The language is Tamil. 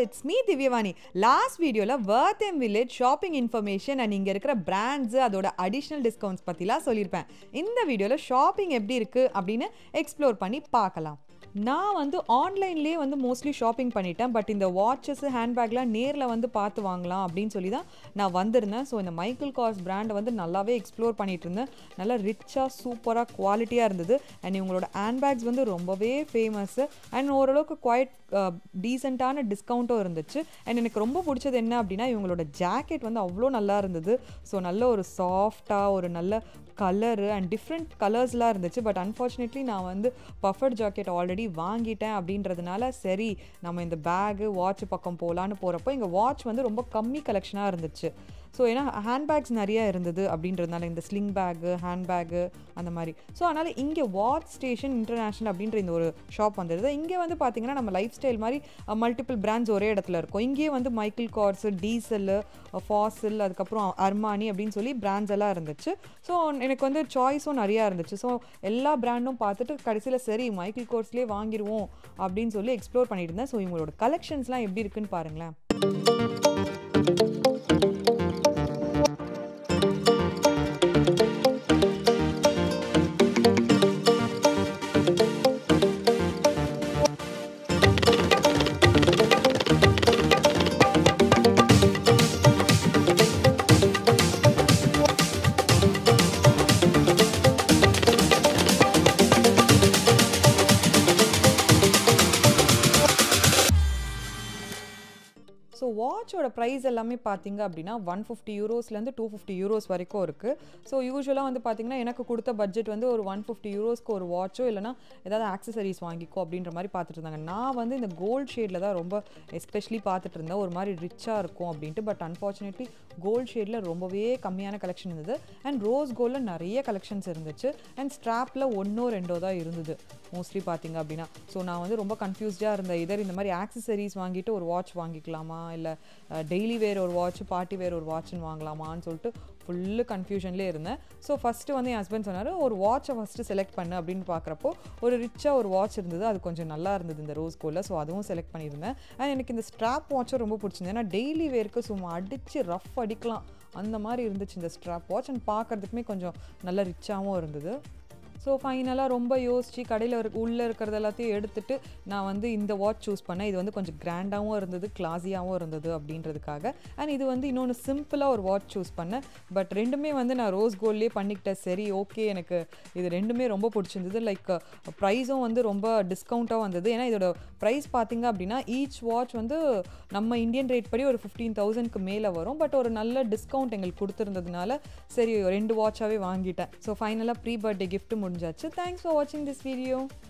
இட்ஸ் மீ திவ்யவாணி லாஸ்ட் வீடியோவில் Wertheim village shopping information and இங்கே இருக்கிற பிராண்ட்ஸு அதோட அடிஷ்னல் டிஸ்கவுண்ட்ஸ் பற்றிலாம் சொல்லியிருப்பேன் இந்த வீடியோவில் ஷாப்பிங் எப்படி இருக்குது அப்படின்னு எக்ஸ்ப்ளோர் பண்ணி பார்க்கலாம் நான் வந்து ஆன்லைன்லேயே வந்து மோஸ்ட்லி ஷாப்பிங் பண்ணிட்டேன் பட் இந்த வாட்சஸ் ஹேண்ட்பேக்லாம் நேரில் வந்து பார்த்து வாங்கலாம் அப்படின்னு சொல்லி தான் நான் வந்திருந்தேன் ஸோ இந்த மைக்கேல் காஸ் பிராண்டை வந்து நல்லாவே எக்ஸ்ப்ளோர் பண்ணிட்டு இருந்தேன் நல்லா ரிச்சாக சூப்பராக குவாலிட்டியாக இருந்தது அண்ட் இவங்களோட ஹேண்ட்பேக்ஸ் வந்து ரொம்பவே ஃபேமஸ்ஸு அண்ட் ஓரளவுக்கு குவாய்ட் டீசெண்டான டிஸ்கவுண்ட்டும் இருந்துச்சு அண்ட் எனக்கு ரொம்ப பிடிச்சது என்ன அப்படின்னா இவங்களோட ஜாக்கெட் வந்து அவ்வளோ நல்லா இருந்தது ஸோ நல்ல ஒரு சாஃப்டாக ஒரு நல்ல கலரு அண்ட் டிஃப்ரெண்ட் கலர்ஸ்லாம் இருந்துச்சு பட் அன்ஃபார்ச்சுனேட்லி நான் வந்து பஃபர்ட் ஜாக்கெட் ஆல்ரெடி வாங்கிட்டேன் அப்படின்றதுனால சரி நம்ம இந்த பேகு வாட்ச் பக்கம் போகலான்னு போகிறப்போ இங்கே வாட்ச் வந்து ரொம்ப கம்மி கலெக்ஷனாக இருந்துச்சு ஸோ ஏன்னா ஹேண்ட்பேக்ஸ் நிறைய இருந்தது அப்படின்றதுனால இந்த ஸ்லிங் பேக்கு ஹேண்ட்பேக்கு அந்த மாதிரி ஸோ அதனால் இங்கே வாட்ச் ஸ்டேஷன் இன்டர்நேஷ்னல் அப்படின்ற இந்த ஒரு ஷாப் வந்துடுது இங்கே வந்து பார்த்தீங்கன்னா நம்ம லைஃப் ஸ்டைல் மாதிரி மல்டிபிள் பிராண்ட்ஸ் ஒரே இடத்துல இருக்கும் இங்கேயே வந்து மைக்கேல் கார்ஸ் டீசல் ஃபாசில் அதுக்கப்புறம் அர்மானி அப்படின்னு சொல்லி பிராண்ட்ஸ் எல்லாம் இருந்துச்சு ஸோ எனக்கு வந்து சாய்ஸும் நிறையா இருந்துச்சு ஸோ எல்லா பிராண்டும் பார்த்துட்டு கடைசியில் சரி மைக்கேல் கோர்ஸ்லேயே வாங்கிடுவோம் அப்படின்னு சொல்லி எக்ஸ்ப்ளோர் பண்ணிட்டு இருந்தேன் ஸோ இவங்களோட கலெக்ஷன்ஸ்லாம் எப்படி இருக்குன்னு பாருங்களேன் ஸோ வாட்சோட ப்ரைஸ் எல்லாமே பார்த்தீங்க அப்படின்னா ஒன் ஃபிஃப்டி யூரோஸ்லேருந்து டூ ஃபிஃப்டி யூரோஸ் வரைக்கும் இருக்குது ஸோ யூஸ்வலாக வந்து பார்த்தீங்கன்னா எனக்கு கொடுத்த பட்ஜெட் வந்து ஒரு ஒன் ஃபிஃப்டி யூரோஸ்க்கு ஒரு வாட்சோ இல்லைனா ஏதாவது ஆக்சசரிஸ் வாங்கிக்கோ அப்படின்ற மாதிரி பார்த்துட்டு இருந்தாங்க நான் வந்து இந்த கோல்ட் ஷேடில் தான் ரொம்ப எஸ்பெஷலி பார்த்துட்டு இருந்தேன் ஒரு மாதிரி ரிச்சாக இருக்கும் அப்படின்ட்டு பட் அன்ஃபார்ச்சுனேட்லி கோல்ட் ஷேடில் ரொம்பவே கம்மியான கலெக்ஷன் இருந்தது அண்ட் ரோஸ் கோல்டில் நிறைய கலெக்ஷன்ஸ் இருந்துச்சு அண்ட் ஸ்ட்ராப்பில் ஒன்றோ ரெண்டோ தான் இருந்தது மோஸ்ட்லி பார்த்தீங்க அப்படின்னா ஸோ நான் வந்து ரொம்ப கன்ஃபியூஸ்டாக இருந்தேன் இதர் இந்த மாதிரி ஆக்சசரிஸ் வாங்கிட்டு ஒரு வாட்ச் வாங்கிக்கலாமா இல்லை டெய்லி வேர் ஒரு வாட்ச் பார்ட்டி வேர் ஒரு வாட்ச்னு வாங்கலாமான்னு சொல்லிட்டு ஃபுல்லு கன்ஃபியூஷன்லேயே இருந்தேன் ஸோ ஃபஸ்ட்டு வந்து என் ஹஸ்பண்ட் சொன்னார் ஒரு வாட்சை ஃபஸ்ட்டு செலக்ட் பண்ணு அப்படின்னு பார்க்குறப்போ ஒரு ரிச்சாக ஒரு வாட்ச் இருந்தது அது கொஞ்சம் நல்லா இருந்தது இந்த ரோஸ் கோலில் ஸோ அதுவும் செலக்ட் பண்ணியிருந்தேன் அண்ட் எனக்கு இந்த ஸ்ட்ராப் வாட்சும் ரொம்ப பிடிச்சிருந்தது ஏன்னா டெய்லி வேர்க்கு சும்மா அடித்து ரஃப் அடிக்கலாம் அந்த மாதிரி இருந்துச்சு இந்த ஸ்ட்ராப் வாட்ச் அண்ட் பார்க்குறதுக்குமே கொஞ்சம் நல்ல ரிச்சாகவும் இருந்தது ஸோ ஃபைனலாக ரொம்ப யோசித்து கடையில் இருக்க உள்ளே இருக்கிறது எல்லாத்தையும் எடுத்துட்டு நான் வந்து இந்த வாட்ச் சூஸ் பண்ணேன் இது வந்து கொஞ்சம் கிராண்டாகவும் இருந்தது கிளாஸியாகவும் இருந்தது அப்படின்றதுக்காக அண்ட் இது வந்து இன்னொன்று சிம்பிளாக ஒரு வாட்ச் சூஸ் பண்ணேன் பட் ரெண்டுமே வந்து நான் ரோஸ் கோல்ட்லேயே பண்ணிக்கிட்டேன் சரி ஓகே எனக்கு இது ரெண்டுமே ரொம்ப பிடிச்சிருந்தது லைக் ப்ரைஸும் வந்து ரொம்ப டிஸ்கவுண்ட்டாக வந்தது ஏன்னா இதோட ப்ரைஸ் பார்த்தீங்க அப்படின்னா ஈச் வாட்ச் வந்து நம்ம இந்தியன் ரேட் படி ஒரு ஃபிஃப்டீன் தௌசண்ட்க்கு மேலே வரும் பட் ஒரு நல்ல டிஸ்கவுண்ட் எங்களுக்கு கொடுத்துருந்ததுனால சரி ரெண்டு வாட்சாகவே வாங்கிட்டேன் ஸோ ஃபைனலாக ப்ரீ பர்த்டே கிஃப்ட் முடிஞ்சாச்சு தேங்க்ஸ் ஃபார் வாட்சிங் திஸ் வீடியோ